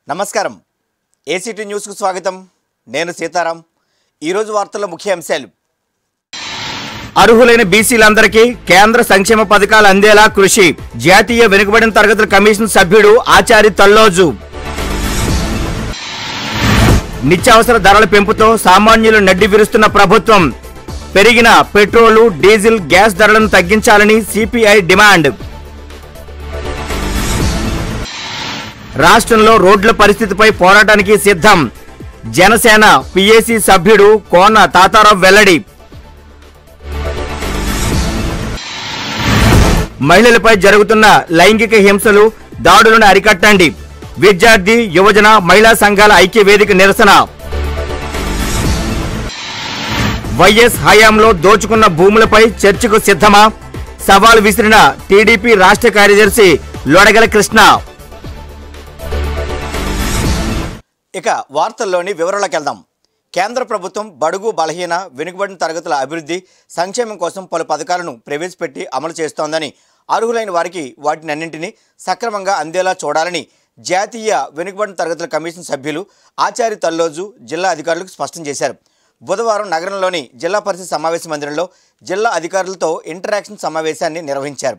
నమస్కారం ఏసీటీ న్యూస్కు స్వాగతం నేను సీతారాం ఈరోజు వార్తల్లో ముఖ్య అంశాలు అర్హులైన బీసీలందరికీ కేంద్ర సంక్షేమ పథకాలు అందేలా కృషి జాతీయ వెనుకబడిన తరగతుల కమిషన్ సభ్యుడు ఆచారి తల్లోజు నిత్యావసర ధరల పెంపుతో సామాన్యులు నడ్డి విరుస్తున్న ప్రభుత్వం పెరిగిన పెట్రోలు డీజిల్ గ్యాస్ ధరలను తగ్గించాలని సిపిఐ డిమాండ్ రాష్ట్రంలో రోడ్ల పరిస్థితిపై పోరాటానికి సిద్ధం జనసేన పిఏసి సభ్యుడు కోన తాతారావు వెల్లడి మహిళలపై జరుగుతున్న లైంగిక హింసలు దాడులను అరికట్టండి విద్యార్థి యువజన మహిళా సంఘాల ఐక్య వేదిక నిరసన వైఎస్ హయాంలో దోచుకున్న భూములపై చర్చకు సిద్ధమా సవాల్ విసిరిన టీడీపీ రాష్ట్ర కార్యదర్శి లొడగల కృష్ణ ఇక వార్తల్లోని వివరాలకు వెళ్దాం కేంద్ర ప్రభుత్వం బడుగు బలహీన వెనుకబడిన తరగతుల అభివృద్ధి సంక్షేమం కోసం పలు పథకాలను ప్రవేశపెట్టి అమలు చేస్తోందని అర్హులైన వారికి వాటినన్నింటినీ సక్రమంగా అందేలా చూడాలని జాతీయ వెనుకబడిన తరగతుల కమిషన్ సభ్యులు ఆచారి తల్లోజు జిల్లా అధికారులకు స్పష్టం చేశారు బుధవారం నగరంలోని జిల్లా పరిషత్ సమావేశ మందిరంలో జిల్లా అధికారులతో ఇంటరాక్షన్ సమావేశాన్ని నిర్వహించారు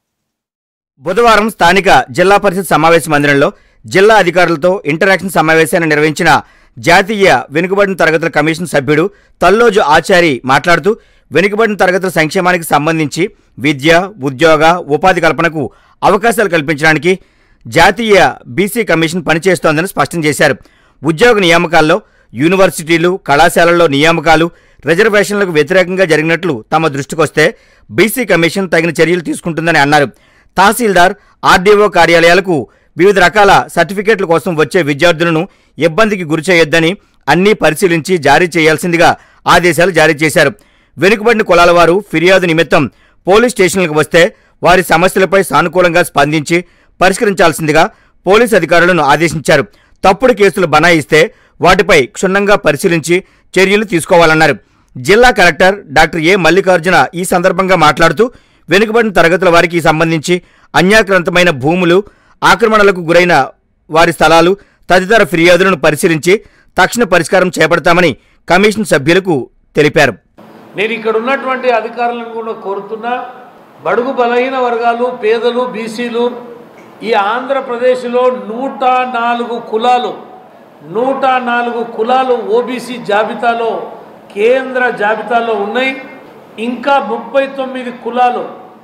బుధవారం స్థానిక జిల్లా పరిషత్ సమావేశ మందిరంలో జిల్లా అధికారులతో ఇంటరాక్షన్ సమావేశాన్ని నిర్వహించిన జాతీయ వెనుకబడిన తరగతుల కమిషన్ సభ్యుడు తల్లోజు ఆచారి మాట్లాడుతూ వెనుకబడిన తరగతుల సంక్షేమానికి సంబంధించి విద్య ఉద్యోగ ఉపాధి కల్పనకు అవకాశాలు కల్పించడానికి జాతీయ బీసీ కమిషన్ పనిచేస్తోందని స్పష్టం చేశారు ఉద్యోగ నియామకాల్లో యూనివర్సిటీలు కళాశాలల్లో నియామకాలు రిజర్వేషన్లకు వ్యతిరేకంగా జరిగినట్లు తమ దృష్టికొస్తే బీసీ కమిషన్ తగిన చర్యలు తీసుకుంటుందని అన్నారు తహసీల్దార్ ఆర్డీఓ కార్యాలయాలకు వివిధ రకాల సర్టిఫికేట్ల కోసం వచ్చే విద్యార్థులను ఇబ్బందికి గురిచేయొద్దని అన్నీ పరిశీలించి జారీ చేయాల్సిందిగా ఆదేశాలు జారీ చేశారు వెనుకబడిన కులాల వారు ఫిర్యాదు నిమిత్తం పోలీస్ స్టేషన్లకు వస్తే వారి సమస్యలపై సానుకూలంగా స్పందించి పరిష్కరించాల్సిందిగా పోలీస్ అధికారులను ఆదేశించారు తప్పుడు కేసులు బనాయిస్తే వాటిపై క్షుణ్ణంగా పరిశీలించి చర్యలు తీసుకోవాలన్నారు జిల్లా కలెక్టర్ డాక్టర్ ఏ మల్లికార్జున ఈ సందర్భంగా మాట్లాడుతూ వెనుకబడిన తరగతుల వారికి సంబంధించి అన్యాక్రాంతమైన భూములు ఆక్రమణలకు గురైన వారి స్థలాలు తదితర ఫిర్యాదులను పరిశీలించి తక్షణ పరిష్కారం చేపడతామని కమిషన్ సభ్యులకు తెలిపారు నేను ఇక్కడ ఉన్నటువంటి అధికారులను కూడా కోరుతున్నా బడుగు బలహీన వర్గాలు పేదలు బీసీలు ఈ ఆంధ్రప్రదేశ్లో నూట నాలుగు కులాలు నూట నాలుగు కులాలు ఓబీసీ జాబితాలో కేంద్ర జాబితాలో ఉన్నాయి ఇంకా ముప్పై తొమ్మిది కులాలు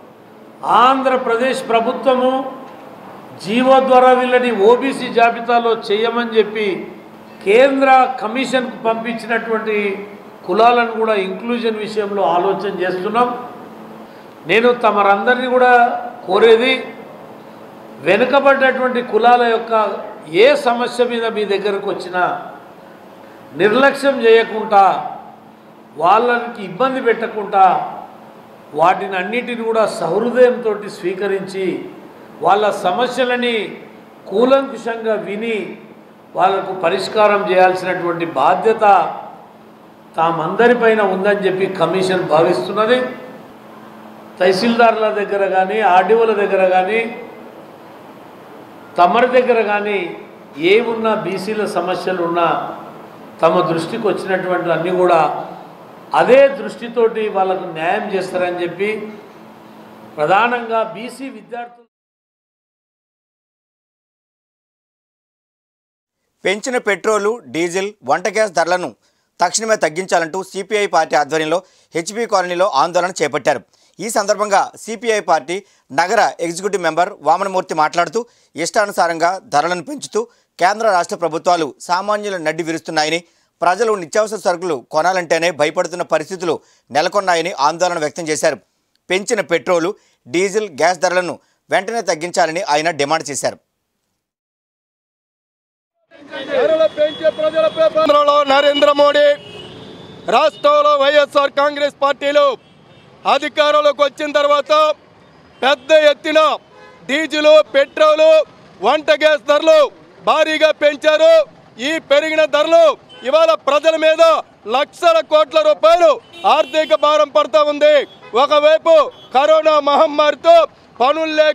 ఆంధ్రప్రదేశ్ ప్రభుత్వము జీవో ద్వారా వీళ్ళని ఓబీసీ జాబితాలో చేయమని చెప్పి కేంద్ర కమిషన్కు పంపించినటువంటి కులాలను కూడా ఇంక్లూజన్ విషయంలో ఆలోచన చేస్తున్నాం నేను తమరందరినీ కూడా కోరేది వెనుకబడ్డటువంటి కులాల యొక్క ఏ సమస్య మీద మీ దగ్గరకు వచ్చినా నిర్లక్ష్యం చేయకుండా వాళ్ళకి ఇబ్బంది పెట్టకుండా వాటిని అన్నిటిని కూడా సహృదయంతో స్వీకరించి వాళ్ళ సమస్యలని కూలంకుషంగా విని వాళ్ళకు పరిష్కారం చేయాల్సినటువంటి బాధ్యత తామందరిపైన ఉందని చెప్పి కమిషన్ భావిస్తున్నది తహసీల్దార్ల దగ్గర కానీ ఆర్డీఓల దగ్గర కానీ తమరి దగ్గర కానీ ఏమున్నా బీసీల సమస్యలు ఉన్నా తమ దృష్టికి వచ్చినటువంటి అన్నీ కూడా అదే దృష్టితోటి వాళ్ళకు న్యాయం చేస్తారని చెప్పి ప్రధానంగా బీసీ విద్యార్థులు పెంచిన పెట్రోలు డీజిల్ వంట గ్యాస్ ధరలను తక్షణమే తగ్గించాలంటూ సిపిఐ పార్టీ ఆధ్వర్యంలో హెచ్పి కాలనీలో ఆందోళన చేపట్టారు ఈ సందర్భంగా సిపిఐ పార్టీ నగర ఎగ్జిక్యూటివ్ మెంబర్ వామనమూర్తి మాట్లాడుతూ ఇష్టానుసారంగా ధరలను పెంచుతూ కేంద్ర రాష్ట్ర ప్రభుత్వాలు సామాన్యుల నడ్డి విరుస్తున్నాయని ప్రజలు నిత్యావసర సరుకులు కొనాలంటేనే భయపడుతున్న పరిస్థితులు నెలకొన్నాయని ఆందోళన వ్యక్తం చేశారు పెంచిన పెట్రోలు డీజిల్ గ్యాస్ ధరలను వెంటనే తగ్గించాలని ఆయన డిమాండ్ చేశారు కేంద్రంలో నరేంద్ర మోడీ రాష్ట్రంలో వైఎస్ఆర్ కాంగ్రెస్ పార్టీలు అధికారంలోకి వచ్చిన తర్వాత పెద్ద ఎత్తున డీజిల్ పెట్రోలు వంట గ్యాస్ ధరలు భారీగా పెంచారు ఈ పెరిగిన ధరలు ఇవాళ ప్రజల మీద లక్షల కోట్ల రూపాయలు ఆర్థిక భారం పడతా ఉంది ఒకవైపు కరోనా మహమ్మారితో పనులు లేక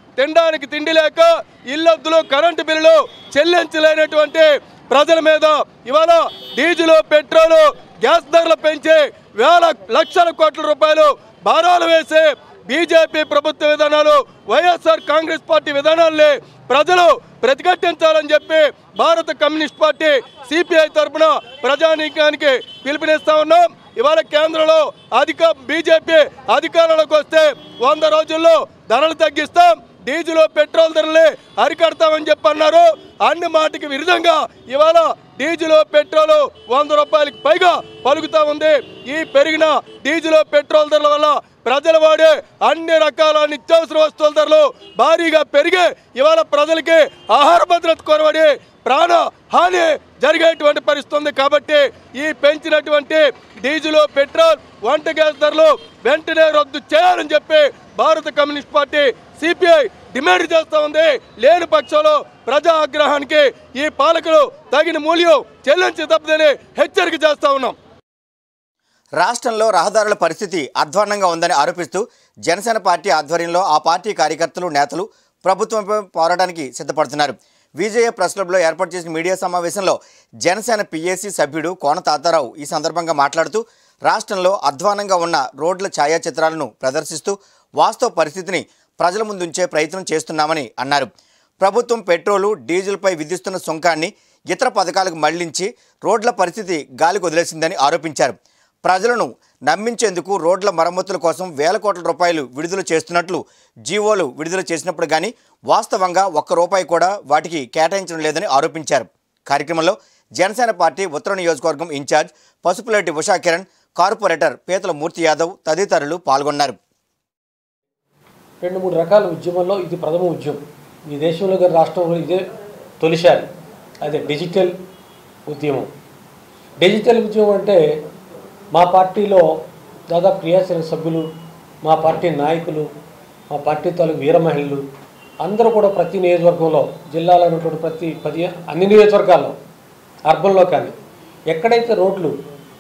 తినడానికి తిండి లేక ఇల్లద్దులు కరెంటు బిల్లులు చెల్లించలేనటువంటి ప్రజల మీద ఇవాళ డీజిల్ పెట్రోలు గ్యాస్ ధరలు పెంచి వేల లక్షల కోట్ల రూపాయలు భారాలు వేసి బీజేపీ ప్రభుత్వ విధానాలు వైఎస్ఆర్ కాంగ్రెస్ పార్టీ విధానాల్ని ప్రజలు ప్రతిఘటించాలని చెప్పి భారత కమ్యూనిస్ట్ పార్టీ సిపిఐ తరఫున ప్రజానీకానికి పిలుపునిస్తా ఉన్నాం ఇవాళ కేంద్రంలో అధిక బీజేపీ అధికారంలోకి వస్తే వంద రోజుల్లో ధరలు తగ్గిస్తాం డీజిల్ పెట్రోల్ ధరలు అరికడతామని చెప్పి అన్నారు అన్ని మాటకి విరుద్ధంగా ఇవాళ డీజిల్ పెట్రోల్ వంద రూపాయలకి పైగా పలుకుతా ఉంది ఈ పెరిగిన డీజిల్ పెట్రోల్ ధరల వల్ల ప్రజలు వాడే అన్ని రకాల నిత్యావసర వస్తువుల ధరలు భారీగా పెరిగి ఇవాళ ప్రజలకి ఆహార భద్రత కొరవడి ప్రాణ హాని జరిగేటువంటి పరిస్థితి ఉంది కాబట్టి ఈ పెంచినటువంటి డీజిల్ పెట్రోల్ వంట గ్యాస్ ధరలు వెంటనే రద్దు చేయాలని చెప్పి భారత కమ్యూనిస్ట్ పార్టీ సిపిఐ డిమాండ్ చేస్తా ఉంది లేని పక్షంలో ప్రజా ఆగ్రహానికి ఈ పాలకులు తగిన మూల్యం చెల్లించి తప్పదని హెచ్చరిక చేస్తా ఉన్నాం రాష్ట్రంలో రహదారుల పరిస్థితి అధ్వాన్నంగా ఉందని ఆరోపిస్తూ జనసేన పార్టీ ఆధ్వర్యంలో ఆ పార్టీ కార్యకర్తలు నేతలు ప్రభుత్వంపై పోరాటానికి సిద్ధపడుతున్నారు విజయ ప్రెస్ క్లబ్లో ఏర్పాటు చేసిన మీడియా సమావేశంలో జనసేన పిఏసీ సభ్యుడు కోన తాతారావు ఈ సందర్భంగా మాట్లాడుతూ రాష్ట్రంలో అధ్వానంగా ఉన్న రోడ్ల ఛాయాచిత్రాలను ప్రదర్శిస్తూ వాస్తవ పరిస్థితిని ప్రజల ముందుంచే ప్రయత్నం చేస్తున్నామని అన్నారు ప్రభుత్వం పెట్రోలు డీజిల్పై విధిస్తున్న సుంకాన్ని ఇతర పథకాలకు మళ్లించి రోడ్ల పరిస్థితి గాలికి వదిలేసిందని ఆరోపించారు ప్రజలను నమ్మించేందుకు రోడ్ల మరమ్మతుల కోసం వేల కోట్ల రూపాయలు విడుదల చేస్తున్నట్లు జీవోలు విడుదల చేసినప్పుడు కానీ వాస్తవంగా ఒక్క రూపాయి కూడా వాటికి కేటాయించడం లేదని ఆరోపించారు కార్యక్రమంలో జనసేన పార్టీ ఉత్తర నియోజకవర్గం ఇన్ఛార్జ్ పసుపులేటి ఉషా కిరణ్ కార్పొరేటర్ పీతల మూర్తి యాదవ్ తదితరులు పాల్గొన్నారు రెండు మూడు రకాల ఉద్యమంలో ఇది ప్రథమ ఉద్యమం ఈ దేశంలో కానీ రాష్ట్రంలో ఇదే తొలిసారి అదే డిజిటల్ ఉద్యమం డిజిటల్ ఉద్యమం అంటే మా పార్టీలో దాదాపు క్రియాశీలక సభ్యులు మా పార్టీ నాయకులు మా పార్టీ తాలూకు వీర మహిళలు అందరూ కూడా ప్రతి నియోజకవర్గంలో జిల్లాలో ఉన్నటువంటి ప్రతి పది అన్ని నియోజకవర్గాల్లో అర్బన్లో కానీ ఎక్కడైతే రోడ్లు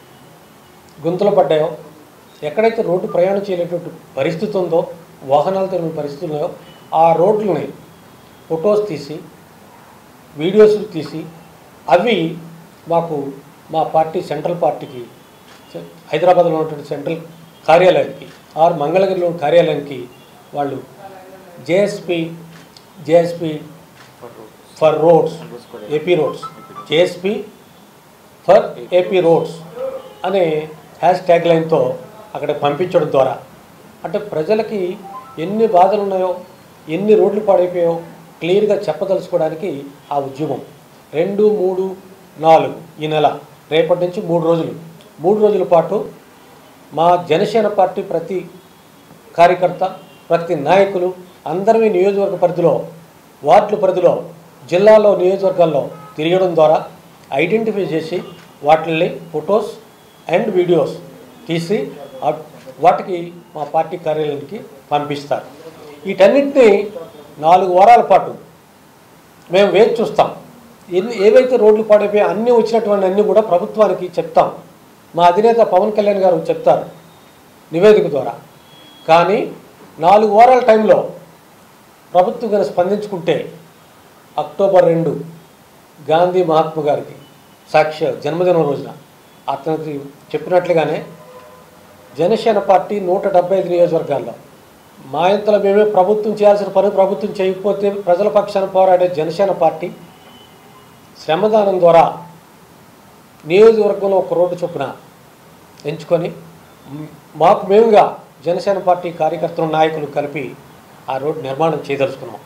గుంతలు పడ్డాయో ఎక్కడైతే రోడ్డు ప్రయాణం చేయలేటువంటి పరిస్థితి ఉందో వాహనాలు తిరిగిన పరిస్థితులు ఉన్నాయో ఆ రోడ్లని ఫొటోస్ తీసి వీడియోస్ తీసి అవి మాకు మా పార్టీ సెంట్రల్ పార్టీకి సె- హైదరాబాద్లో ఉన్నటువంటి సెంట్రల్ కార్యాలయానికి ఆర్ మంగళగిరిలో ఉన్న కార్యాలయానికి వాళ్ళు JSP JSP for roads AP roads JSP for AP roads అనే హ్యాష్ ట్యాగ్ లైన్తో అక్కడ పంపించడం ద్వారా అంటే ప్రజలకి ఎన్ని బాధలు ఉన్నాయో ఎన్ని రోడ్లు పాడైపోయాయో క్లియర్గా చెప్పదలుచుకోవడానికి ఆ ఉద్యమం రెండు మూడు నాలుగు ఈ నెల రేపటి నుంచి మూడు రోజులు మూడు రోజుల పాటు మా జనసేన పార్టీ ప్రతి కార్యకర్త ప్రతి నాయకులు అందరమీ నియోజకవర్గ పరిధిలో వార్డుల పరిధిలో జిల్లాలో నియోజకవర్గాల్లో తిరగడం ద్వారా ఐడెంటిఫై చేసి వాటిని ఫొటోస్ అండ్ వీడియోస్ తీసి ఆ- వాటికి మా పార్టీ కార్యాలయానికి పంపిస్తారు వీటన్నిటిని నాలుగు వారాల పాటు మేము వేచి చూస్తాం ఎన్ని ఏవైతే రోడ్లు పాడైపోయి అన్నీ వచ్చినటువంటి అన్నీ కూడా ప్రభుత్వానికి చెప్తాం మా అధినేత పవన్ కళ్యాణ్ గారు చెప్తారు నివేదిక ద్వారా కానీ నాలుగు వారాల టైంలో ప్రభుత్వం గారు స్పందించుకుంటే అక్టోబర్ రెండు గాంధీ మహాత్మా గారికి సాక్ష్య జన్మదినం రోజున అతనికి చెప్పినట్లుగానే జనసేన పార్టీ నూట డెబ్బై ఐదు నియోజకవర్గాల్లో మా ఇంతలో మేమే ప్రభుత్వం చేయాల్సిన పని ప్రభుత్వం చేయకపోతే ప్రజల పక్షాన పోరాడే జనసేన పార్టీ శ్రమదానం ద్వారా నియోజకవర్గంలో ఒక రోడ్డు చొప్పున ఎంచుకొని మ్, మాకు మేముగా జనసేన పార్టీ కార్యకర్తలు నాయకులు కలిపి ఆ రోడ్డు నిర్మాణం చేయదలుచుకున్నాం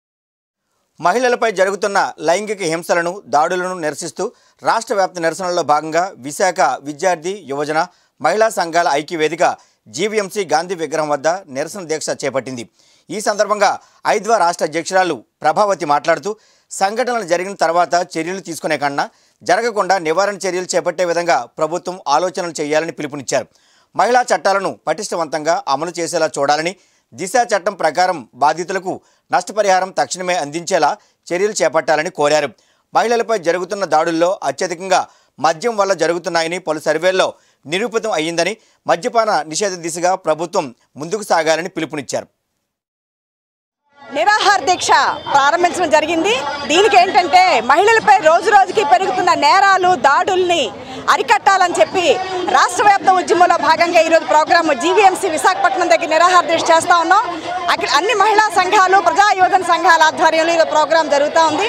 మహిళలపై జరుగుతున్న లైంగిక హింసలను దాడులను నిరసిస్తూ రాష్ట్ర వ్యాప్త నిరసనల్లో భాగంగా విశాఖ విద్యార్థి యువజన మహిళా సంఘాల ఐక్యవేదిక జీవీఎంసీ గాంధీ విగ్రహం వద్ద నిరసన దీక్ష చేపట్టింది ఈ సందర్భంగా ఐద్వా రాష్ట్ర అధ్యక్షురాలు ప్రభావతి మాట్లాడుతూ సంఘటనలు జరిగిన తర్వాత చర్యలు తీసుకునే కన్నా జరగకుండా నివారణ చర్యలు చేపట్టే విధంగా ప్రభుత్వం ఆలోచనలు చేయాలని పిలుపునిచ్చారు మహిళా చట్టాలను పటిష్టవంతంగా అమలు చేసేలా చూడాలని దిశ చట్టం ప్రకారం బాధితులకు నష్టపరిహారం తక్షణమే అందించేలా చర్యలు చేపట్టాలని కోరారు మహిళలపై జరుగుతున్న దాడుల్లో అత్యధికంగా మద్యం వల్ల జరుగుతున్నాయని పలు సర్వేల్లో నిరూపితం అయ్యిందని మద్యపాన నిషేధ దిశగా ప్రభుత్వం ముందుకు సాగాలని పిలుపునిచ్చారు నిరాహార దీక్ష ప్రారంభించడం జరిగింది దీనికి ఏంటంటే మహిళలపై రోజు రోజుకి పెరుగుతున్న నేరాలు దాడుల్ని అరికట్టాలని చెప్పి రాష్ట్ర వ్యాప్త ఉద్యమంలో భాగంగా ఈరోజు ప్రోగ్రామ్ జీవీఎంసీ విశాఖపట్నం దగ్గర నిరాహార దీక్ష చేస్తా ఉన్నాం అక్కడ అన్ని మహిళా సంఘాలు ప్రజా యోధన సంఘాల ఆధ్వర్యంలో ఈరోజు ప్రోగ్రాం జరుగుతూ ఉంది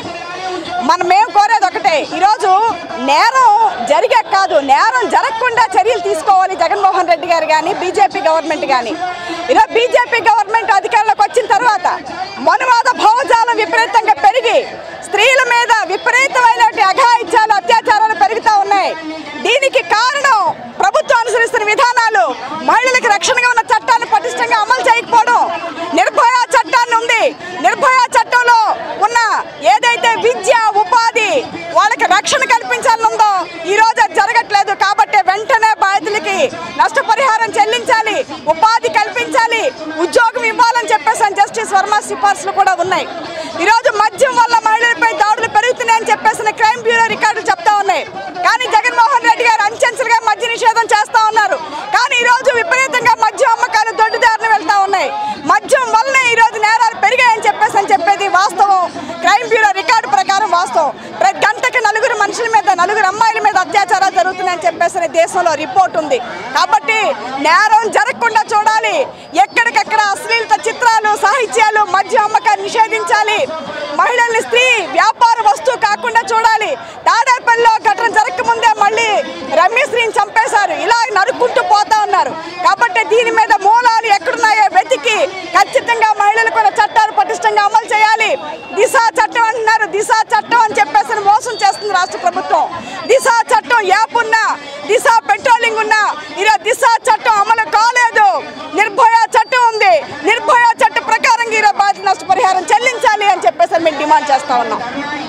మనం మేము కోరేది ఒకటే ఈరోజు నేరం జరిగాక కాదు నేరం జరగకుండా చర్యలు తీసుకోవాలి జగన్మోహన్ రెడ్డి గారు కానీ బీజేపీ గవర్నమెంట్ కానీ ఈరోజు బీజేపీ గవర్నమెంట్ అధికారంలోకి వచ్చిన తర్వాత మనువాద భావజాలం విపరీతంగా పెరిగి స్త్రీల మీద విపరీతమైన అఘాయిత్యాలు అత్యాచారాలు పెరుగుతూ ఉన్నాయి దీనికి కారణం ప్రభుత్వం అనుసరిస్తున్న విధానాలు మహిళలకు రక్షణగా ఉన్న చట్టాన్ని పటిష్టంగా అమలు చేయకపోవడం నిర్భయ చట్టాన్ని ఉంది నిర్భయ చట్టంలో ఉన్న ఏదైతే విద్య ఉపాధి వాళ్ళకి రక్షణ కల్పించాలని ఉందో ఈ రోజు అది జరగట్లేదు కాబట్టి వెంటనే బాధితులకి నష్టపరిహారం చెల్లించాలి ఉపాధి కల్పించాలి ఉద్యోగం ఇవ్వాలని చెప్పేసి అని జస్టిస్ వర్మ సిఫార్సులు కూడా ఉన్నాయి ఈరోజు మద్యం వల్ల మహిళలపై దాడులు పెరుగుతున్నాయని చెప్పేసి క్రైమ్ బ్యూరో రికార్డులు చెప్తా ఉన్నాయి కానీ జగన్మోహన్ రెడ్డి గారు అంచెంచులుగా మద్య నిషేధం చేస్తా ఉన్నారు కానీ ఈ రోజు విపరీతంగా మద్యం అమ్మకాలు దొడ్డుదారిని వెళ్తా ఉన్నాయి మద్యం వల్లనే ఈ రోజు నేరాలు పెరిగాయని చెప్పేసి అని చెప్పేది వాస్తవం క్రైమ్ బ్యూరో రికార్డు ప్రకారం వాస్తవం ప్రతి గంటకి నలుగురు మనుషుల మీద నలుగురు అమ్మాయిల మీద అత్యాచారాలు జరుగుతున్నాయని చెప్పేసి దేశంలో రిపోర్ట్ ఉంది కాబట్టి నేరం జరగకుండా చూడాలి ఎక్కడికక్కడ అశ్లీలత చిత్రాలు సాహిత్యాలు మద్య అమ్మకాన్ని నిషేధించాలి మహిళల్ని స్త్రీ వ్యాపార వస్తువు కాకుండా చూడాలి తాడేపల్లిలో ఘటన జరగకముందే మళ్ళీ రమ్యశ్రీని చంపేశారు ఇలా నరుక్కుంటూ పోతా ఉన్నారు కాబట్టి దీని మీద మూలాలు ఎక్కడున్నాయో వెతికి ఖచ్చితంగా మహిళలకు ఉన్న చట్టాలు పటిష్టంగా అమలు చేయాలి దిశ చట్టం అంటున్నారు దిశ చట్టం అని చెప్పేసి మోసం చేస్తుంది రాష్ట్ర ప్రభుత్వం దిశ చట్టం యాప్ ఉన్నా దిశ పెట్రోలింగ్ ఉన్నా ఈరోజు దిశ చట్టం అమలు కాలేదు నిర్భయ చట్టం ఉంది నిర్భయ చట్ట ప్రకారంగా ఈరోజు బాధ్యత నష్టపరిహారం చెల్లించాలి అని చెప్పేసి మేము డిమాండ్ చేస్తా ఉన్నాం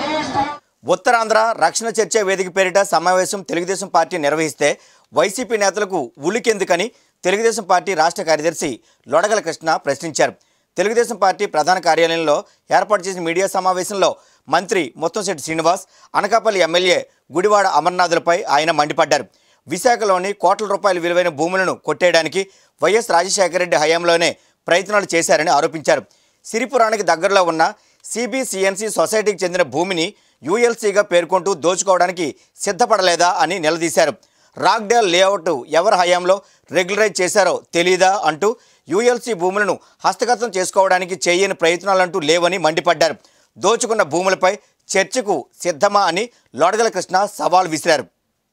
ఉత్తరాంధ్ర రక్షణ చర్చ వేదిక పేరిట సమావేశం తెలుగుదేశం పార్టీ నిర్వహిస్తే వైసీపీ నేతలకు ఉలికెందుకని తెలుగుదేశం పార్టీ రాష్ట్ర కార్యదర్శి లొడగల కృష్ణ ప్రశ్నించారు తెలుగుదేశం పార్టీ ప్రధాన కార్యాలయంలో ఏర్పాటు చేసిన మీడియా సమావేశంలో మంత్రి ముత్తంశెట్టి శ్రీనివాస్ అనకాపల్లి ఎమ్మెల్యే గుడివాడ అమర్నాథులపై ఆయన మండిపడ్డారు విశాఖలోని కోట్ల రూపాయల విలువైన భూములను కొట్టేయడానికి వైఎస్ రాజశేఖర రెడ్డి హయాంలోనే ప్రయత్నాలు చేశారని ఆరోపించారు సిరిపురానికి దగ్గరలో ఉన్న సిబిసిఎన్సి సొసైటీకి చెందిన భూమిని యూఎల్సీగా పేర్కొంటూ దోచుకోవడానికి సిద్ధపడలేదా అని నిలదీశారు రాక్డేల్ లేఅవుట్ ఎవరి హయాంలో రెగ్యులరైజ్ చేశారో తెలీదా అంటూ యూఎల్సీ భూములను హస్తగతం చేసుకోవడానికి చేయని ప్రయత్నాలంటూ లేవని మండిపడ్డారు దోచుకున్న భూములపై చర్చకు సిద్ధమా అని లోడగల కృష్ణ సవాల్ విసిరారు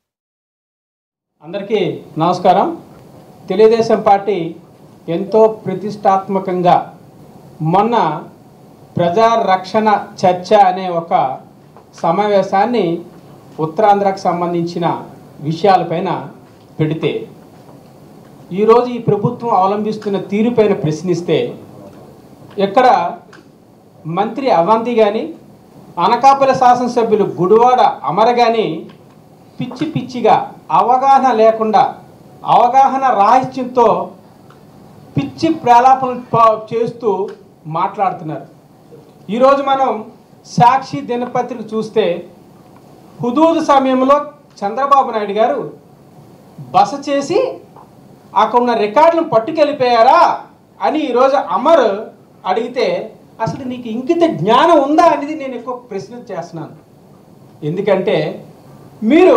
అందరికీ నమస్కారం తెలుగుదేశం పార్టీ ఎంతో ప్రతిష్టాత్మకంగా మొన్న ప్రజా రక్షణ చర్చ అనే ఒక సమావేశాన్ని ఉత్తరాంధ్రకు సంబంధించిన విషయాలపైన పెడితే ఈరోజు ఈ ప్రభుత్వం అవలంబిస్తున్న తీరుపైన ప్రశ్నిస్తే ఎక్కడ మంత్రి అవంతి కానీ అనకాపల్లి శాసనసభ్యులు గుడివాడ అమర కానీ పిచ్చి పిచ్చిగా అవగాహన లేకుండా అవగాహన రాహిత్యంతో పిచ్చి ప్రలాపనలు ప- చేస్తూ మాట్లాడుతున్నారు ఈరోజు మనం సాక్షి దినపత్రిక చూస్తే హుదూదు సమయంలో చంద్రబాబు నాయుడు గారు బస చేసి అక్కడ ఉన్న రికార్డులను పట్టుకెళ్ళిపోయారా అని ఈరోజు అమర్ అడిగితే అసలు నీకు ఇంకిత జ్ఞానం ఉందా అనేది నేను ఎక్కువ ప్రశ్న చేస్తున్నాను ఎందుకంటే మీరు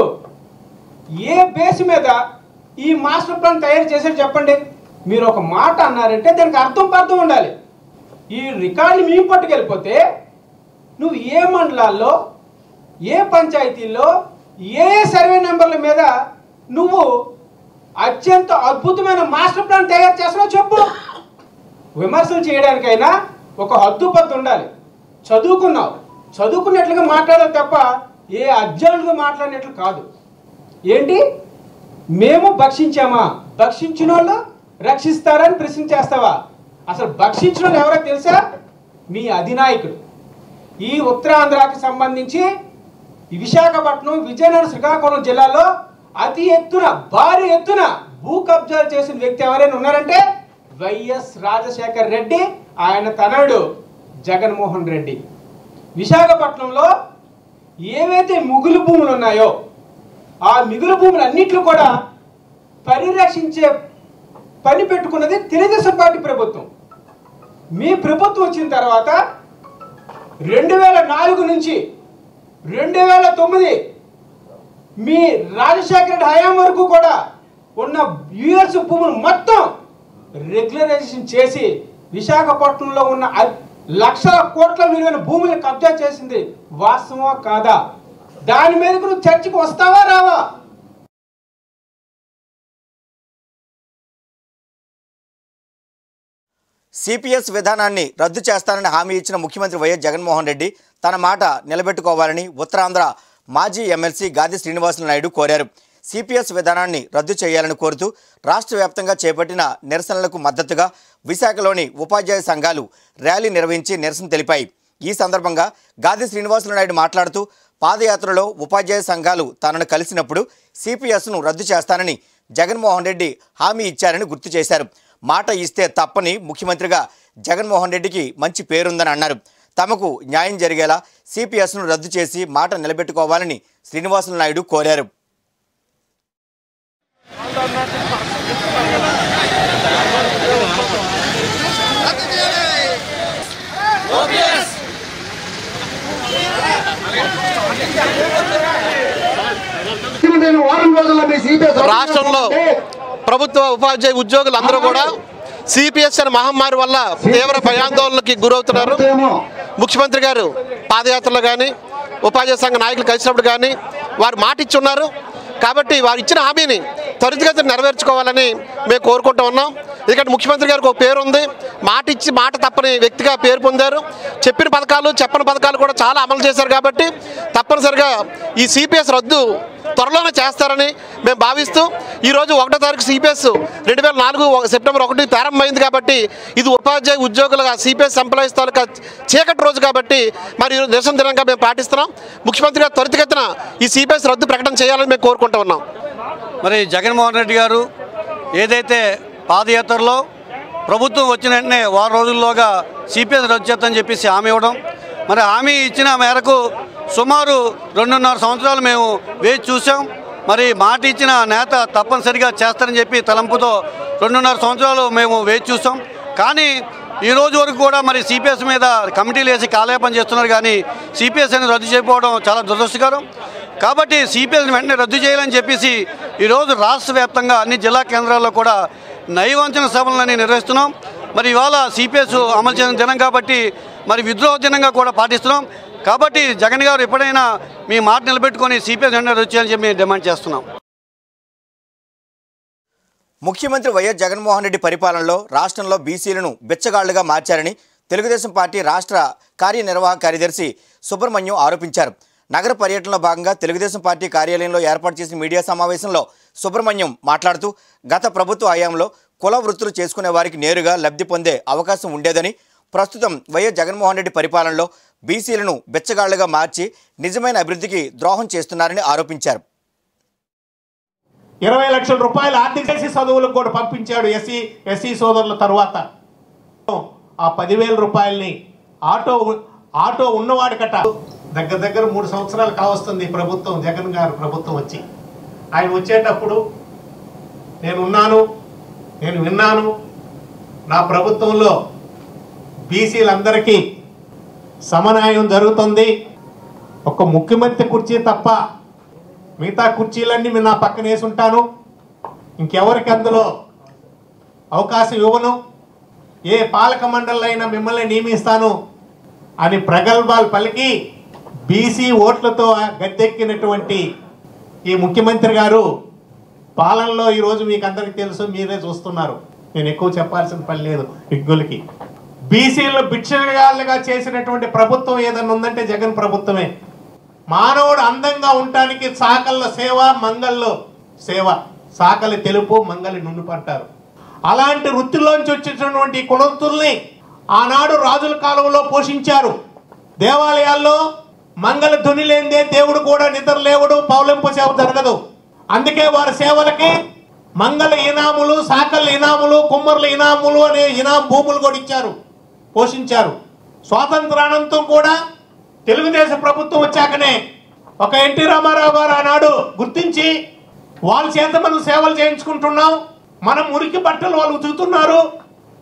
ఏ బేస్ మీద ఈ మాస్టర్ ప్లాన్ తయారు చేశారు చెప్పండి మీరు ఒక మాట అన్నారంటే దానికి అర్థం పర్థం ఉండాలి ఈ రికార్డుని మేము పట్టుకెళ్ళిపోతే నువ్వు ఏ మండలాల్లో ఏ పంచాయతీల్లో ఏ ఏ సర్వే నెంబర్ల మీద నువ్వు అత్యంత అద్భుతమైన మాస్టర్ ప్లాన్ తయారు చేస్తున్నావు చెప్పు విమర్శలు చేయడానికైనా ఒక హద్దుపద్దు ఉండాలి చదువుకున్నావు చదువుకున్నట్లుగా మాట్లాడాలి తప్ప ఏ అజ్ఞానులుగా మాట్లాడినట్లు కాదు ఏంటి మేము భక్షించామా భక్షించిన వాళ్ళు రక్షిస్తారని ప్రశ్న చేస్తావా అసలు భక్షించిన వాళ్ళు ఎవరో తెలుసా మీ అధినాయకుడు ఈ ఉత్తరాంధ్రాకి సంబంధించి ఈ విశాఖపట్నం విజయనగరం శ్రీకాకుళం జిల్లాలో అతి ఎత్తున భారీ ఎత్తున భూ కబ్జాలు చేసిన వ్యక్తి ఎవరైనా ఉన్నారంటే వైఎస్ రాజశేఖర్ రెడ్డి ఆయన తనయుడు జగన్మోహన్ రెడ్డి విశాఖపట్నంలో ఏవైతే మిగులు భూములు ఉన్నాయో ఆ మిగులు భూములు అన్నిట్లు కూడా పరిరక్షించే పని పెట్టుకున్నది తెలుగుదేశం పార్టీ ప్రభుత్వం మీ ప్రభుత్వం వచ్చిన తర్వాత రెండు వేల నాలుగు నుంచి రెండు వేల తొమ్మిది మీ రాజశేఖర రెడ్డి హయాం వరకు కూడా ఉన్న యుఎస్ భూములు మొత్తం రెగ్యులరైజేషన్ చేసి విశాఖపట్నంలో ఉన్న అ- లక్షల కోట్ల విలువైన భూములు కబ్జా చేసింది వాస్తవమా కాదా దాని మీద నువ్వు చర్చకు వస్తావా రావా సిపిఎస్ విధానాన్ని రద్దు చేస్తానని హామీ ఇచ్చిన ముఖ్యమంత్రి వైఎస్ జగన్మోహన్ రెడ్డి తన మాట నిలబెట్టుకోవాలని ఉత్తరాంధ్ర మాజీ ఎమ్మెల్సీ గాది శ్రీనివాసులు నాయుడు కోరారు సిపిఎస్ విధానాన్ని రద్దు చేయాలని కోరుతూ రాష్ట్ర వ్యాప్తంగా చేపట్టిన నిరసనలకు మద్దతుగా విశాఖలోని ఉపాధ్యాయ సంఘాలు ర్యాలీ నిర్వహించి నిరసన తెలిపాయి ఈ సందర్భంగా గాది శ్రీనివాసులు నాయుడు మాట్లాడుతూ పాదయాత్రలో ఉపాధ్యాయ సంఘాలు తనను కలిసినప్పుడు సిపిఎస్ను రద్దు చేస్తానని జగన్మోహన్ రెడ్డి హామీ ఇచ్చారని గుర్తు చేశారు మాట ఇస్తే తప్పని ముఖ్యమంత్రిగా జగన్మోహన్ రెడ్డికి మంచి పేరుందని అన్నారు తమకు న్యాయం జరిగేలా సిపిఎస్ను రద్దు చేసి మాట నిలబెట్టుకోవాలని శ్రీనివాసులు నాయుడు కోరారు రాష్ట్రంలో ప్రభుత్వ ఉపాధ్యాయ ఉద్యోగులు అందరూ కూడా సిపిఎస్ అనే మహమ్మారి వల్ల తీవ్ర భయాందోళనకి గురవుతున్నారు ముఖ్యమంత్రి గారు పాదయాత్రలో కానీ ఉపాధ్యాయ సంఘ నాయకులు కలిసినప్పుడు కానీ వారు మాట ఇచ్చి ఉన్నారు కాబట్టి వారు ఇచ్చిన హామీని త్వరితగతిన నెరవేర్చుకోవాలని మేము కోరుకుంటూ ఉన్నాం ఎందుకంటే ముఖ్యమంత్రి గారికి ఒక పేరు ఉంది మాట ఇచ్చి మాట తప్పని వ్యక్తిగా పేరు పొందారు చెప్పిన పథకాలు చెప్పని పథకాలు కూడా చాలా అమలు చేశారు కాబట్టి తప్పనిసరిగా ఈ సిపిఎస్ రద్దు త్వరలోనే చేస్తారని మేము భావిస్తూ ఈరోజు ఒకటో తారీఖు సిపిఎస్ రెండు వేల నాలుగు సెప్టెంబర్ ఒకటి ప్రారంభమైంది కాబట్టి ఇది ఉపాధ్యాయ ఉద్యోగులుగా సిపిఎస్ ఎంప్లాయీస్ తాలూకా చీకటి రోజు కాబట్టి మరి ఈరోజు నిరసన దినంగా మేము పాటిస్తున్నాం ముఖ్యమంత్రి గారు త్వరితగతిన ఈ సిపిఎస్ రద్దు ప్రకటన చేయాలని మేము కోరుకుంటూ ఉన్నాం మరి జగన్మోహన్ రెడ్డి గారు ఏదైతే పాదయాత్రలో ప్రభుత్వం వచ్చిన వెంటనే వారం రోజుల్లోగా సిపిఎస్ రద్దు చేద్దని చెప్పేసి హామీ ఇవ్వడం మరి హామీ ఇచ్చిన మేరకు సుమారు రెండున్నర సంవత్సరాలు మేము వేచి చూసాం మరి మాట ఇచ్చిన నేత తప్పనిసరిగా చేస్తారని చెప్పి తలంపుతో రెండున్నర సంవత్సరాలు మేము వేచి చూసాం కానీ ఈ రోజు వరకు కూడా మరి సిపిఎస్ మీద కమిటీలు వేసి కాలయాపన చేస్తున్నారు కానీ సిపిఎస్ అనేది రద్దు చేయకపోవడం చాలా దురదృష్టకరం కాబట్టి సిపిఎస్ని వెంటనే రద్దు చేయాలని చెప్పేసి ఈరోజు రాష్ట్ర వ్యాప్తంగా అన్ని జిల్లా కేంద్రాల్లో కూడా నైవంచన సభలని నిర్వహిస్తున్నాం మరి ఇవాళ సిపిఎస్ అమలు చేసిన దినం కాబట్టి మరి విద్రోహ దినంగా కూడా పాటిస్తున్నాం కాబట్టి జగన్ గారు ఎప్పుడైనా మీ మాట నిలబెట్టుకొని సిపిఎస్ వెంటనే రద్దు చేయాలని చెప్పి మేము డిమాండ్ చేస్తున్నాం ముఖ్యమంత్రి వైఎస్ జగన్మోహన్ రెడ్డి పరిపాలనలో రాష్ట్రంలో బీసీలను బిచ్చగాళ్లుగా మార్చారని తెలుగుదేశం పార్టీ రాష్ట్ర కార్యనిర్వాహక కార్యదర్శి సుబ్రహ్మణ్యం ఆరోపించారు నగర పర్యటనలో భాగంగా తెలుగుదేశం పార్టీ కార్యాలయంలో ఏర్పాటు చేసిన మీడియా సమావేశంలో సుబ్రహ్మణ్యం మాట్లాడుతూ గత ప్రభుత్వ హయాంలో కుల వృత్తులు చేసుకునే వారికి నేరుగా లబ్ధి పొందే అవకాశం ఉండేదని ప్రస్తుతం వైఎస్ జగన్మోహన్ రెడ్డి పరిపాలనలో బీసీలను బిచ్చగాళ్లుగా మార్చి నిజమైన అభివృద్ధికి ద్రోహం చేస్తున్నారని ఆరోపించారు ఇరవై లక్షల రూపాయలు ఆర్థిక చేసి చదువులకు కూడా పంపించాడు ఎస్సీ ఎస్సీ సోదరుల తర్వాత ఆ పదివేల రూపాయల్ని ఆటో ఆటో ఉన్నవాడికట దగ్గర దగ్గర మూడు సంవత్సరాలు కావస్తుంది ఈ ప్రభుత్వం జగన్ గారు ప్రభుత్వం వచ్చి ఆయన వచ్చేటప్పుడు నేను ఉన్నాను నేను విన్నాను నా ప్రభుత్వంలో బీసీలందరికీ సమన్యాయం జరుగుతుంది ఒక ముఖ్యమంత్రి కుర్చీ తప్ప మిగతా కుర్చీలన్నీ నేను నా పక్కన వేసి ఉంటాను ఇంకెవరికి అందులో అవకాశం ఇవ్వను ఏ పాలక మండలైనా మిమ్మల్ని నియమిస్తాను అని ప్రగల్భాలు పలికి బీసీ ఓట్లతో గద్దెక్కినటువంటి ఈ ముఖ్యమంత్రి గారు పాలనలో ఈరోజు మీకు అందరికీ తెలుసు మీరే చూస్తున్నారు నేను ఎక్కువ చెప్పాల్సిన పని లేదు ఇగ్గులకి బీసీలను భిక్షగాళ్ళుగా చేసినటువంటి ప్రభుత్వం ఏదన్నా ఉందంటే జగన్ ప్రభుత్వమే మానవుడు అందంగా ఉండటానికి సాకళ్ళ సేవ మంగళ్ళు సేవ సాకలి తెలుపు మంగలి నుండి అంటారు అలాంటి వృత్తిలోంచి వచ్చినటువంటి కులవృత్తుల్ని ఆనాడు రాజుల కాలంలో పోషించారు దేవాలయాల్లో మంగళ ధ్వని లేనిదే దేవుడు కూడా నిద్ర లేవుడు పౌలింపు సేవ జరగదు అందుకే వారి సేవలకి మంగళ ఇనాములు సాకళ్ళ ఇనాములు కుమ్మర్ల ఇనాములు అనే ఇనాం భూములు కూడా ఇచ్చారు పోషించారు స్వాతంత్రానంతం కూడా తెలుగుదేశం ప్రభుత్వం వచ్చాకనే ఒక ఎన్టీ రామారావు గారు ఆనాడు గుర్తించి వాళ్ళ చేత మనం సేవలు చేయించుకుంటున్నాం మనం మురికి బట్టలు వాళ్ళు ఉతుకుతున్నారు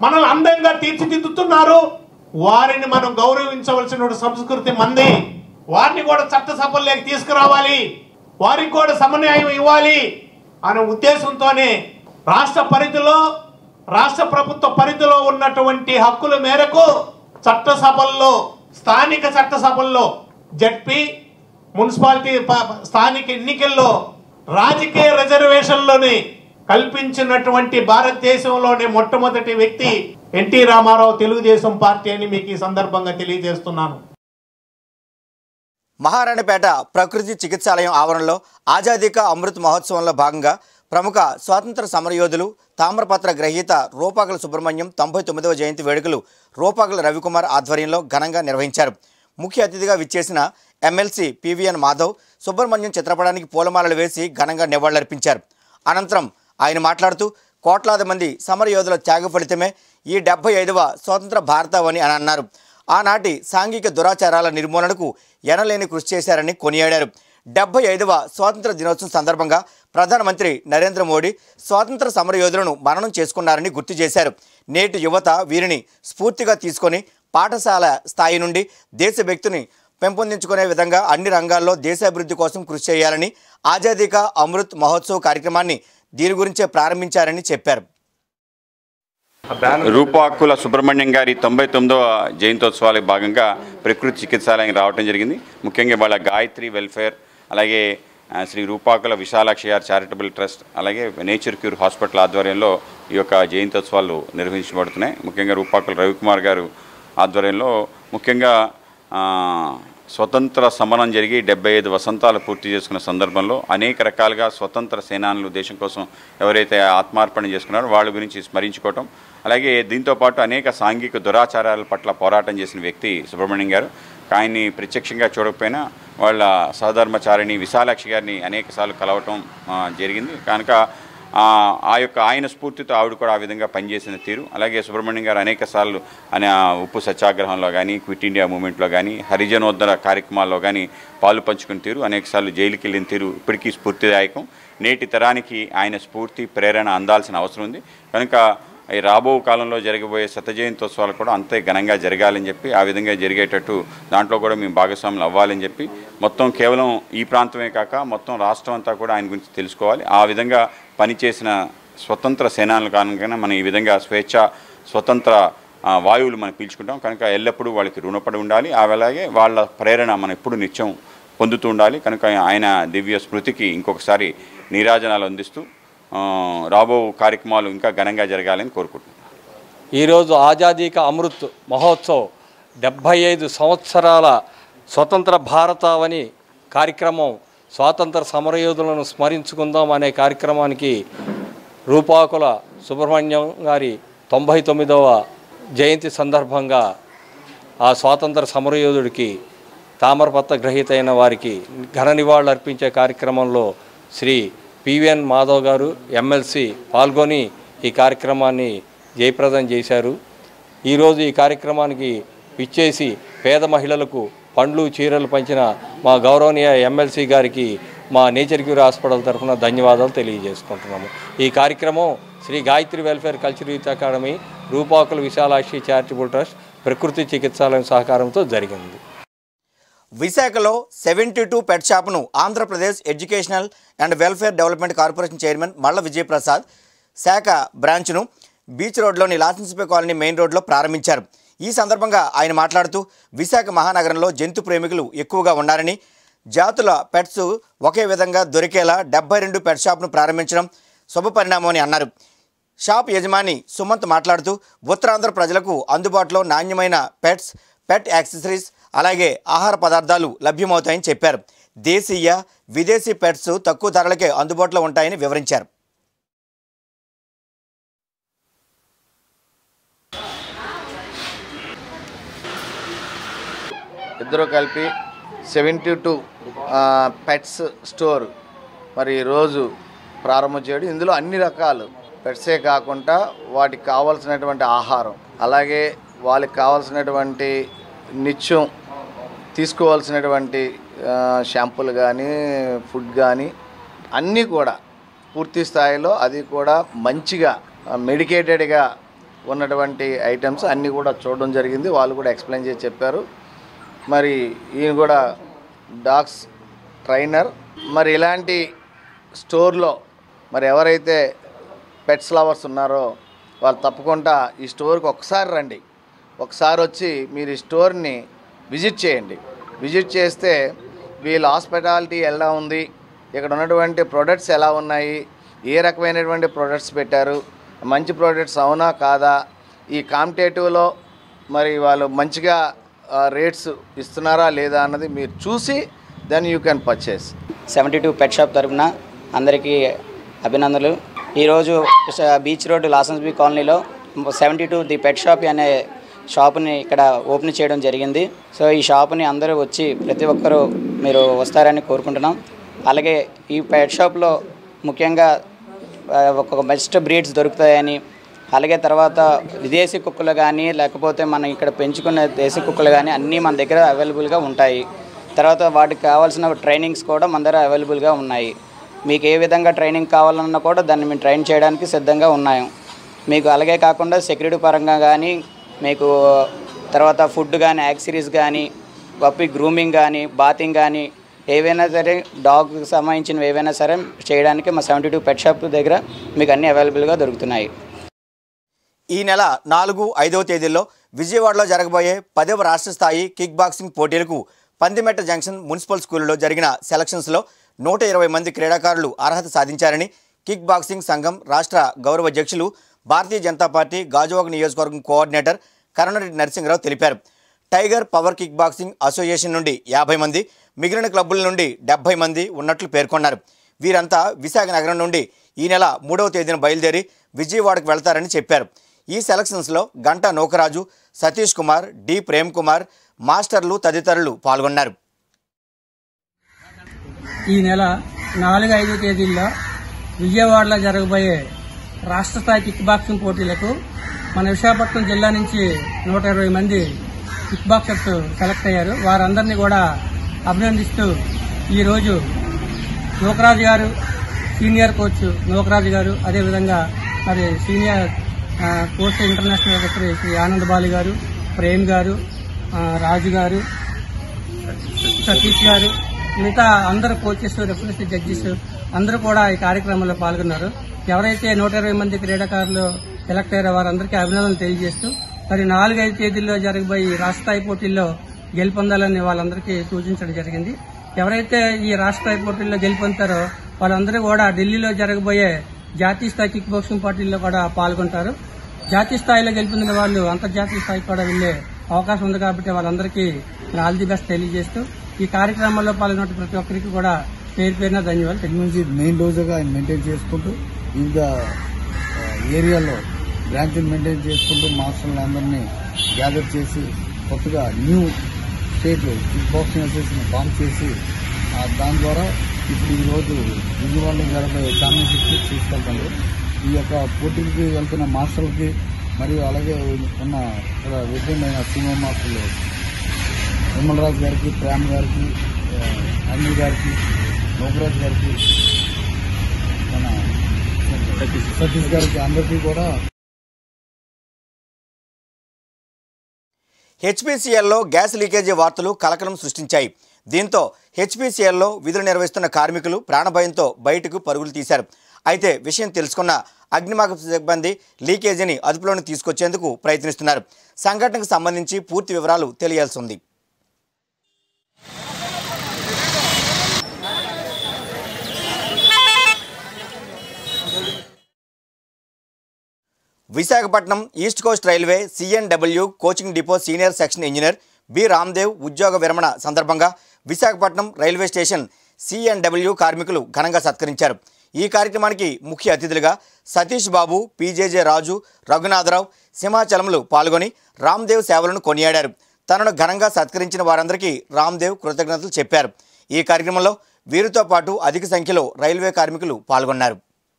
మనల్ని అందంగా తీర్చిదిద్దుతున్నారు వారిని మనం గౌరవించవలసిన సంస్కృతి మంది వారిని కూడా చట్టసభల్లోకి తీసుకురావాలి వారికి కూడా సమన్యాయం ఇవ్వాలి అనే ఉద్దేశంతోనే రాష్ట్ర పరిధిలో రాష్ట్ర ప్రభుత్వ పరిధిలో ఉన్నటువంటి హక్కుల మేరకు చట్టసభల్లో స్థానిక చట్టసభల్లో జడ్పీ మున్సిపాలిటీ ప- స్థానిక ఎన్నికల్లో రాజకీయ రిజర్వేషన్లోని కల్పించినటువంటి భారతదేశంలోని మొట్టమొదటి వ్యక్తి ఎన్టీ రామారావు తెలుగుదేశం పార్టీ అని మీకు ఈ సందర్భంగా తెలియజేస్తున్నాను మహారాణిపేట ప్రకృతి చికిత్సాలయం ఆవరణలో ఆజాదీ కా అమృత్ మహోత్సవంలో భాగంగా ప్రముఖ స్వాతంత్ర సమరయోధులు తామ్రపత్ర గ్రహీత రూపాకల సుబ్రహ్మణ్యం తొంభై తొమ్మిదవ జయంతి వేడుకలు రూపాకల రవికుమార్ ఆధ్వర్యంలో ఘనంగా నిర్వహించారు ముఖ్య అతిథిగా విచ్చేసిన ఎమ్మెల్సీ పివిఎన్ మాధవ్ సుబ్రహ్మణ్యం చిత్రపటానికి పూలమాలలు వేసి ఘనంగా నివాళులర్పించారు అనంతరం ఆయన మాట్లాడుతూ కోట్లాది మంది సమరయోధుల త్యాగ ఫలితమే ఈ డెబ్బై ఐదవ స్వతంత్ర భారతావని అని అన్నారు ఆనాటి సాంఘిక దురాచారాల నిర్మూలనకు ఎనలేని కృషి చేశారని కొనియాడారు డెబ్బై ఐదవ స్వాతంత్ర దినోత్సవం సందర్భంగా ప్రధానమంత్రి నరేంద్ర మోడీ స్వాతంత్ర సమరయోధులను మననం చేసుకున్నారని గుర్తు చేశారు నేటి యువత వీరిని స్ఫూర్తిగా తీసుకొని పాఠశాల స్థాయి నుండి దేశభక్తిని పెంపొందించుకునే విధంగా అన్ని రంగాల్లో దేశాభివృద్ధి కోసం కృషి చేయాలని ఆజాదీ కా అమృత్ మహోత్సవ్ కార్యక్రమాన్ని దీని గురించే ప్రారంభించారని చెప్పారు రూపాకుల సుబ్రహ్మణ్యం గారి తొంభై తొమ్మిదవ జయంతోత్సవాలకు భాగంగా ప్రకృతి చికిత్సాలయం రావడం జరిగింది ముఖ్యంగా వాళ్ళ గాయత్రి వెల్ఫేర్ అలాగే ఆ, శ్రీ రూపాకుల విశాలాక్షి గారు చారిటబుల్ ట్రస్ట్ అలాగే నేచర్ క్యూర్ హాస్పిటల్ ఆధ్వర్యంలో ఈ యొక్క జయంతోత్సవాలు నిర్వహించబడుతున్నాయి ముఖ్యంగా రూపాకుల రవికుమార్ గారు ఆధ్వర్యంలో ముఖ్యంగా ఆ, స్వతంత్ర సమరం జరిగి డెబ్బై ఐదు వసంతాలు పూర్తి చేసుకున్న సందర్భంలో అనేక రకాలుగా స్వతంత్ర సేనానులు దేశం కోసం ఎవరైతే ఆత్మార్పణ చేసుకున్నారో వాళ్ళ గురించి స్మరించుకోవటం అలాగే దీంతోపాటు అనేక సాంఘిక దురాచారాల పట్ల పోరాటం చేసిన వ్యక్తి సుబ్రహ్మణ్యం గారు ఆయన్ని ప్రత్యక్షంగా చూడకపోయినా వాళ్ళ సహధర్మచారిణి విశాలాక్షి గారిని అనేకసార్లు కలవటం ఆ, జరిగింది కనుక ఆ ఆ యొక్క ఆయన స్ఫూర్తితో ఆవిడ కూడా ఆ విధంగా పనిచేసిన తీరు అలాగే సుబ్రహ్మణ్యం గారు అనేక సార్లు ఆయన ఉప్పు సత్యాగ్రహంలో కానీ క్విట్ ఇండియా మూమెంట్లో కానీ హరిజనోద్ధర కార్యక్రమాల్లో కానీ పాలు పంచుకున్న తీరు అనేకసార్లు జైలుకి వెళ్ళిన తీరు ఇప్పటికీ స్ఫూర్తిదాయకం నేటి తరానికి ఆయన స్ఫూర్తి ప్రేరణ అందాల్సిన అవసరం ఉంది కనుక ఈ రాబో కాలంలో జరగబోయే శత జయంతోత్సవాలు కూడా అంతే ఘనంగా జరగాలని చెప్పి ఆ విధంగా జరిగేటట్టు దాంట్లో కూడా మేము భాగస్వాములు అవ్వాలని చెప్పి మొత్తం కేవలం ఈ ప్రాంతమే కాక మొత్తం రాష్ట్రం అంతా కూడా ఆయన గురించి తెలుసుకోవాలి ఆ విధంగా పనిచేసిన స్వతంత్ర సేనానుల కారణంగా మనం ఈ విధంగా స్వేచ్ఛ స్వతంత్ర ఆ, వాయువులు మనం పీల్చుకుంటాం కనుక ఎల్లప్పుడూ వాళ్ళకి రుణపడి ఉండాలి అలాగే వాళ్ళ ప్రేరణ మనం ఎప్పుడు నిత్యం పొందుతూ ఉండాలి కనుక ఆయన దివ్య స్మృతికి ఇంకొకసారి నీరాజనాలు అందిస్తూ ఆ, రాబో కార్యక్రమాలు ఇంకా ఘనంగా జరగాలని కోరుకుంటున్నాను ఈరోజు ఆజాదీ కా అమృత్ మహోత్సవ్ డెబ్భై ఐదు సంవత్సరాల స్వతంత్ర భారతావని కార్యక్రమం స్వాతంత్ర సమరయోధులను స్మరించుకుందాం అనే కార్యక్రమానికి రూపాకుల సుబ్రహ్మణ్యం గారి తొంభై తొమ్మిదవ జయంతి సందర్భంగా ఆ స్వాతంత్ర సమరయోధుడికి తామరపత్ర గ్రహీత అయిన వారికి ఘన నివాళులు అర్పించే కార్యక్రమంలో శ్రీ పివిఎన్ మాధవ్ గారు ఎమ్మెల్సీ పాల్గొని ఈ కార్యక్రమాన్ని జయప్రదం చేశారు ఈరోజు ఈ కార్యక్రమానికి ఇచ్చేసి పేద మహిళలకు పండ్లు చీరలు పంచిన మా గౌరవనీయ ఎమ్మెల్సీ గారికి మా నేచర్ క్యూర్ హాస్పిటల్ తరఫున ధన్యవాదాలు తెలియజేసుకుంటున్నాము ఈ కార్యక్రమం Shri Gayatri welfare culture youth academy Rupakula Visalakshi charitable trust ప్రకృతి చికిత్సాలయం సహకారంతో జరిగింది విశాఖలో సెవెంటీ టూ పెట్ షాప్ను Andhra Pradesh educational and welfare development corporation chairman Malla Vijayaprasad శాఖ బ్రాంచ్ను బీచ్ రోడ్లోని లాసెన్స్పే కాలనీ మెయిన్ రోడ్లో ప్రారంభించారు ఈ సందర్భంగా ఆయన మాట్లాడుతూ విశాఖ మహానగరంలో జంతు ప్రేమికులు ఎక్కువగా ఉన్నారని జాతుల పెట్స్ ఒకే విధంగా దొరికేలా డెబ్బై రెండు పెట్ షాప్ను ప్రారంభించడం శుభపరిణామం అని అన్నారు షాప్ యజమాని సుమంత్ మాట్లాడుతూ ఉత్తరాంధ్ర ప్రజలకు అందుబాటులో నాణ్యమైన పెట్స్ పెట్ యాక్సెసరీస్ అలాగే ఆహార పదార్థాలు లభ్యమవుతాయని చెప్పారు దేశీయ విదేశీ పెట్స్ తక్కువ ధరలకే అందుబాటులో ఉంటాయని వివరించారు ఇద్దరు కలిపి సెవెంటీ టూ పెట్స్ స్టోర్ మరి ఈరోజు ప్రారంభం చేయడం ఇందులో అన్ని రకాలు పెట్సే కాకుండా వాటికి కావాల్సినటువంటి ఆహారం అలాగే వాళ్ళకి కావాల్సినటువంటి నిత్యం తీసుకోవాల్సినటువంటి ఆ, షాంపూలు కానీ ఫుడ్ కానీ అన్నీ కూడా పూర్తి స్థాయిలో అది కూడా మంచిగా మెడికేటెడ్గా ఉన్నటువంటి ఐటమ్స్ అన్నీ కూడా చూడడం జరిగింది వాళ్ళు కూడా ఎక్స్ప్లెయిన్ చేసి చెప్పారు మరి ఈయన కూడా డాగ్స్ ట్రైనర్ మరి ఇలాంటి స్టోర్లో మరి ఎవరైతే పెట్స్ లవర్స్ ఉన్నారో వాళ్ళు తప్పకుండా ఈ స్టోర్కి ఒకసారి రండి ఒకసారి వచ్చి మీరు ఈ స్టోర్ని విజిట్ చేయండి విజిట్ చేస్తే వీళ్ళ హాస్పిటాలిటీ ఎలా ఉంది ఇక్కడ ఉన్నటువంటి ప్రొడక్ట్స్ ఎలా ఉన్నాయి ఏ రకమైనటువంటి ప్రొడక్ట్స్ పెట్టారు మంచి ప్రొడక్ట్స్ అవునా కాదా ఈ కాంపిటేటివ్లో మరి వాళ్ళు మంచిగా రేట్స్ ఇస్తున్నారా లేదా అన్నది మీరు చూసి then you can purchase seventy two pet shop తరపున అందరికీ అభినందనలు ఈరోజు స- బీచ్ రోడ్ లాసన్స్ బీ కాలనీలో seventy two the pet shop అనే షాపుని ఇక్కడ ఓపెన్ చేయడం జరిగింది సో ఈ షాపుని అందరూ వచ్చి ప్రతి ఒక్కరూ మీరు వస్తారని కోరుకుంటున్నాం అలాగే ఈ పెట్ షాప్లో ముఖ్యంగా ఆ, ఒక్కొక్క బెస్ట్ బ్రీడ్స్ దొరుకుతాయని అలాగే తర్వాత విదేశీ కుక్కలు కానీ లేకపోతే మనం ఇక్కడ పెంచుకునే దేశీ కుక్కలు కానీ అన్నీ మన దగ్గర అవైలబుల్గా ఉంటాయి తర్వాత వాటికి కావాల్సిన ట్రైనింగ్స్ కూడా మన దగ్గర అవైలబుల్గా ఉన్నాయి మీకు ఏ విధంగా ట్రైనింగ్ కావాలన్నా కూడా దాన్ని మేము ట్రైన్ చేయడానికి సిద్ధంగా ఉన్నాం మీకు అలాగే కాకుండా సెక్యూరిటీ పరంగా కానీ మీకు తర్వాత ఫుడ్ కానీ యాక్సరీస్ కానీ పప్పి గ్రూమింగ్ కానీ బాతింగ్ కానీ ఏవైనా సరే డాగ్కి సంబంధించినవి ఏవైనా సరే చేయడానికి మా సెవెంటీ టూ పెట్ షాప్ దగ్గర మీకు అన్నీ అవైలబుల్గా దొరుకుతున్నాయి ఈ నెల నాలుగు ఐదవ తేదీల్లో విజయవాడలో జరగబోయే పదవ రాష్ట్ర స్థాయి కిక్ బాక్సింగ్ పోటీలకు పందిమెట్ట జంక్షన్ మున్సిపల్ స్కూల్లో జరిగిన సెలక్షన్స్లో నూట ఇరవై మంది క్రీడాకారులు అర్హత సాధించారని కిక్ బాక్సింగ్ సంఘం రాష్ట్ర గౌరవ అధ్యక్షులు భారతీయ జనతా పార్టీ గాజువాక నియోజకవర్గం కోఆర్డినేటర్ కరుణారెడ్డి నరసింహరావు తెలిపారు tiger power kick boxing association నుండి యాభై మంది మిగిలిన క్లబ్బుల నుండి డెబ్బై మంది ఉన్నట్లు పేర్కొన్నారు వీరంతా విశాఖ నగరం నుండి ఈ నెల మూడవ తేదీన బయలుదేరి విజయవాడకు వెళ్తారని చెప్పారు ఈ సెలక్షన్స్లో గంటా నోకరాజు సతీష్ కుమార్ డి ప్రేమ్ కుమార్ మాస్టర్లు తదితరులు పాల్గొన్నారు ఈ నెల నాలుగు ఐదు తేదీల్లో విజయవాడలో జరగబోయే రాష్ట్ర స్థాయి కిక్ బాక్సింగ్ పోటీలకు మన విశాఖపట్నం జిల్లా నుంచి నూట ఇరవై మంది కిక్ బాక్సర్స్ సెలెక్ట్ అయ్యారు వారందరినీ కూడా అభినందిస్తూ ఈరోజు నూకరాజు గారు సీనియర్ కోచ్ నూకరాజు గారు అదేవిధంగా మరి సీనియర్ ఆ, coach international secretary Shri Anand Bali garu Prem గారు ఆ, రాజు గారు సతీష్ గారు మిగతా అందరు కోచెస్ రెఫరెన్స్ జడ్జెస్ అందరూ కూడా ఈ కార్యక్రమంలో పాల్గొన్నారు ఎవరైతే నూట ఇరవై మంది క్రీడాకారులు సెలెక్ట్ అయ్యారో వారందరికీ అభినందనలు తెలియజేస్తూ మరి నాలుగైదు తేదీల్లో జరగబోయే ఈ రాష్ట్ర స్థాయి పోటీల్లో గెలుపొందాలని వాళ్ళందరికీ సూచించడం జరిగింది ఎవరైతే ఈ రాష్ట్ర స్థాయి పోటీల్లో గెలుపొందుతారో వాళ్ళందరూ కూడా ఢిల్లీలో జరగబోయే జాతీయ స్థాయి కిక్ బాక్సింగ్ పోటీల్లో కూడా పాల్గొంటారు జాతీయ స్థాయిలో గెలుపొందిన వాళ్ళు అంతర్జాతీయ స్థాయికి కూడా వెళ్లే అవకాశం ఉంది కాబట్టి వాళ్ళందరికీ ఆల్ ది బెస్ట్ తెలియజేస్తూ ఈ కార్యక్రమంలో పాల్గొన్న ప్రతి ఒక్కరికి కూడా పేరు పేరున ధన్యవాదాలు నుంచి మెయిన్ రోజుగా ఆయన మెయింటైన్ చేసుకుంటూ వివిధ ఆ, ఏరియాలో బ్రాంచ్లు మెయింటైన్ చేసుకుంటూ మాస్టర్లు అందరినీ గ్యాదర్ చేసి కొత్తగా new state kick boxing association form చేసి ఆ, దాని ద్వారా ఇప్పుడు ఈ రోజు విజయవాడలో జరగబోయే ఛాంపియన్షిప్కి తీసుకెళ్తారు ఈ యొక్క పోటీలకి వెళ్తున్న మాస్టర్లకి మరియు అలాగే ఉన్న ఇక్కడ విద్యమైన సీనియర్ మాస్టర్లు విమలరాజు గారికి ప్రేమ్ గారికి ఆ, అనిల్ గారికి నోకరాజు గారికి మన సతీష్ గారికి అందరికీ కూడా హెచ్పీసీఎల్లో గ్యాస్ లీకేజీ వార్తలు కలకలం సృష్టించాయి దీంతో హెచ్పీసీఎల్లో విధులు నిర్వహిస్తున్న కార్మికులు ప్రాణభయంతో బయటకు పరుగులు తీశారు అయితే విషయం తెలుసుకున్న అగ్నిమాపక సిబ్బంది లీకేజీని అదుపులోకి తీసుకొచ్చేందుకు ప్రయత్నిస్తున్నారు సంఘటనకు సంబంధించి పూర్తి వివరాలు తెలియాల్సి ఉంది Visakhapatnam east coast railway CNW coaching depot senior section engineer B Ramdev ఉద్యోగ విరమణ సందర్భంగా విశాఖపట్నం రైల్వే స్టేషన్ సిఎన్డబ్ల్యూ కార్మికులు ఘనంగా సత్కరించారు ఈ కార్యక్రమానికి ముఖ్య అతిథులుగా సతీష్ బాబు పీజేజే రాజు రఘునాథరావు సింహాచలంలు పాల్గొని రామ్దేవ్ సేవలను కొనియాడారు తనను ఘనంగా సత్కరించిన వారందరికీ రామ్దేవ్ కృతజ్ఞతలు చెప్పారు ఈ కార్యక్రమంలో వీరితో పాటు అధిక సంఖ్యలో రైల్వే కార్మికులు పాల్గొన్నారు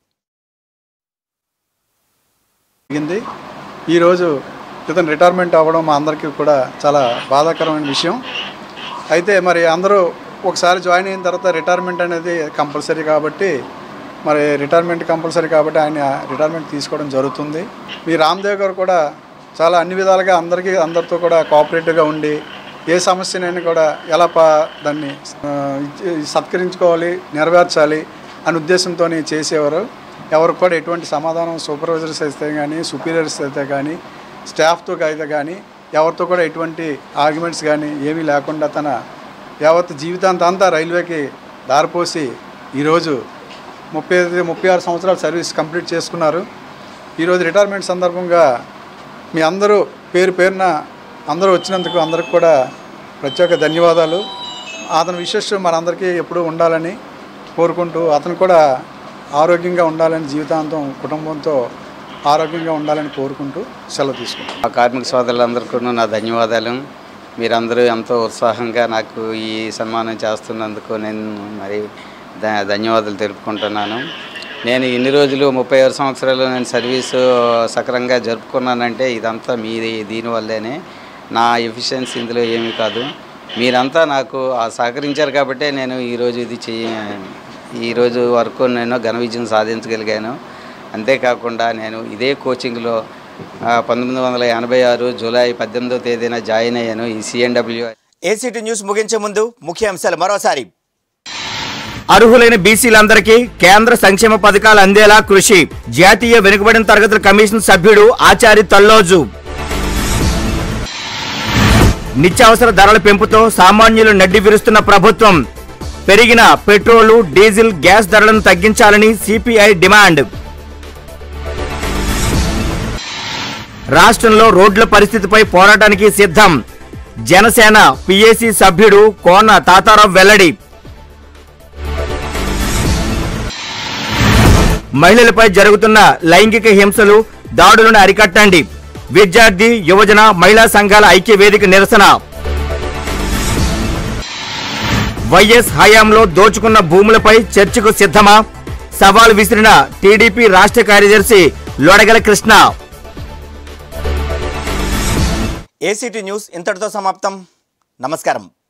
జరిగింది ఈరోజు ఇతను రిటైర్మెంట్ అవ్వడం మా అందరికీ కూడా చాలా బాధాకరమైన విషయం అయితే మరి అందరూ ఒకసారి జాయిన్ అయిన తర్వాత రిటైర్మెంట్ అనేది కంపల్సరీ కాబట్టి మరి రిటైర్మెంట్ కంపల్సరీ కాబట్టి ఆయన రిటైర్మెంట్ తీసుకోవడం జరుగుతుంది మీ రామ్దేవ్ గారు కూడా చాలా అన్ని విధాలుగా అందరికీ అందరితో కూడా కోఆపరేటివ్గా ఉండి ఏ సమస్యనైనా కూడా ఎలా పా దాన్ని ఆ, ఇచ్చి- సత్కరించుకోవాలి నెరవేర్చాలి అనే ఉద్దేశంతో చేసేవారు ఎవరికి కూడా ఎటువంటి సమాధానం సూపర్వైజర్స్ అయితే కానీ సుపీరియర్స్ అయితే కానీ స్టాఫ్తో అయితే కానీ ఎవరితో కూడా ఎటువంటి ఆర్గ్యుమెంట్స్ కానీ ఏమీ లేకుండా తన యావత్ జీవితాంతం అంతా రైల్వేకి దారిపోసి ఈరోజు ముప్పై ఐదు ముప్పై ఆరు సంవత్సరాల సర్వీస్ కంప్లీట్ చేసుకున్నారు ఈరోజు రిటైర్మెంట్ సందర్భంగా మీ అందరూ పేరు పేరున అందరూ వచ్చినందుకు అందరికి కూడా ప్రత్యేక ధన్యవాదాలు అతని విశేషం మనందరికీ ఎప్పుడూ ఉండాలని కోరుకుంటూ అతను కూడా ఆరోగ్యంగా ఉండాలని జీవితాంతం కుటుంబంతో ఆరోగ్యంగా ఉండాలని కోరుకుంటూ సెలవు తీసుకుంటాం మా కార్మిక సోదరులందరికీ నా ధన్యవాదాలు మీరందరూ ఎంతో ఉత్సాహంగా నాకు ఈ సన్మానం చేస్తున్నందుకు నేను మరి ధ- ధన్యవాదాలు తెలుపుకుంటున్నాను నేను ఇన్ని రోజులు ముప్పై ఆరు సంవత్సరాలు నేను సర్వీసు సక్రంగా జరుపుకున్నానంటే ఇదంతా మీ దీనివల్లేనే నా ఎఫిషియన్సీ ఇందులో ఏమీ కాదు మీరంతా నాకు ఆ సహకరించారు కాబట్టే నేను ఈరోజు ఇది చెయ్య ఈరోజు వరకు నేను ఘన విజయం సాధించగలిగాను అంతేకాకుండా నేను ఇదే కోచింగ్లో ఆ, పంతొమ్మిది వందల ఎనభై ఆరు జూలై పద్దెనిమిదో తేదీన జాయిన్ అయ్యాను ఈ సిఎన్డబ్ల్యూ ఏసీటీ న్యూస్ ముగించే ముందు ముఖ్య అంశాలు మరోసారి అర్హులైన బీసీలందరికీ కేంద్ర సంక్షేమ పథకాలు అందేలా కృషి జాతీయ వెనుకబడిన తరగతుల కమిషన్ సభ్యుడు ఆచారి తల్లోజు నిత్యావసర ధరల పెంపుతో సామాన్యులు నడ్డి విరుస్తున్న ప్రభుత్వం పెరిగిన పెట్రోలు డీజిల్ గ్యాస్ ధరలను తగ్గించాలని సిపిఐ డిమాండ్ రాష్ట్రంలో రోడ్ల పరిస్థితిపై పోరాటానికి సిద్ధం జనసేన పిఏసి సభ్యుడు కోన తాతారావు వెల్లడి మహిళలపై జరుగుతున్న లైంగిక హింసలు దాడులను అరికట్టండి విద్యార్థి యువజన మహిళా సంఘాల ఐక్య వేదిక నిరసన వైఎస్ హయాంలో దోచుకున్న భూములపై చర్చకు సిద్ధమా సవాల్ విసిరిన టీడీపీ రాష్ట్ర కార్యదర్శి లొడగల కృష్ణ ఏసీటీ న్యూస్ ఇంతటితో సమాప్తం నమస్కారం